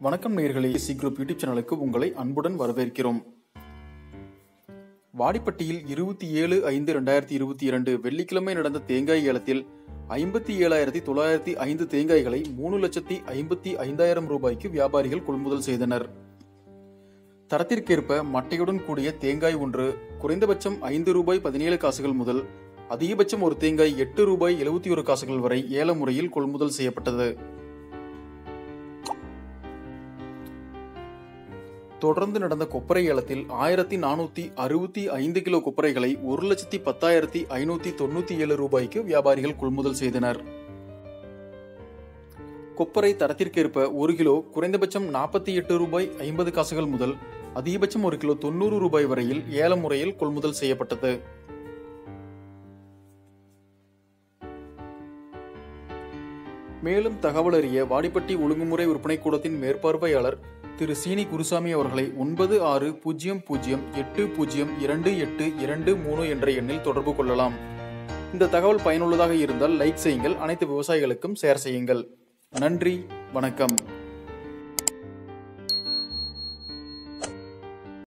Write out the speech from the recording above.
வணக்கம் நேயர்களே C group YouTube சேனலுக்கு உங்களை அன்புடன் வரவேற்கிறோம் வாடிப்பட்டியில் இருபத்தி ஏழு ஐந்து ரெண்டாயிரத்தி இருபத்தி இரண்டு வெள்ளிக்கிழமை நடந்த தேங்காய் ஏலத்தில் ஐம்பத்தி ஏழாயிரத்தி தொள்ளாயிரத்தி ஐந்து தேங்காய்களை மூணு லட்சத்தி ஐம்பத்தி ஐந்தாயிரம் ரூபாய்க்கு வியாபாரிகள் கொள்முதல் செய்தனர் தரத்திற்கேற்ப மட்டையுடன் கூடிய தேங்காய் ஒன்று குறைந்தபட்சம் ஐந்து ரூபாய் பதினேழு காசுகள் முதல் அதிகபட்சம் ஒரு தேங்காய் எட்டு ரூபாய் எழுபத்தி ஒரு காசுகள் வரை ஏல முறையில் கொள்முதல் செய்யப்பட்டது தொடர்ந்து நடந்த கொப்பரை ஏலத்தில் ஆயிரத்தி நானூத்தி அறுபத்தி ஐந்து கிலோ கொப்பரைகளை ஒரு லட்சத்தி பத்தாயிரத்தி ஐநூத்தி தொண்ணூத்தி ஏழு ரூபாய்க்கு வியாபாரிகள் கொள்முதல் செய்தனர் கொப்பரை தரத்திற்கேற்ப ஒரு கிலோ குறைந்தபட்சம் நாற்பத்தி எட்டு ரூபாய் ஐம்பது காசுகள் முதல் அதிகபட்சம் ஒரு கிலோ தொண்ணூறு ரூபாய் வரையில் ஏல முறையில் கொள்முதல் செய்யப்பட்டது மேலும் தகவல் அறிய வாடிப்பட்டி ஒழுங்குமுறை விற்பனை கூடத்தின் மேற்பார்வையாளர் திரு சீனி குருசாமி அவர்களை ஒன்பது ஆறு பூஜ்ஜியம் பூஜ்ஜியம் எட்டு பூஜ்ஜியம் இரண்டு எட்டு இரண்டு மூணு என்ற எண்ணில் தொடர்பு கொள்ளலாம் இந்த தகவல் பயனுள்ளதாக இருந்தால் லைக் செய்யுங்கள் அனைத்து விவசாயிகளுக்கும் ஷேர் செய்யுங்கள் நன்றி வணக்கம்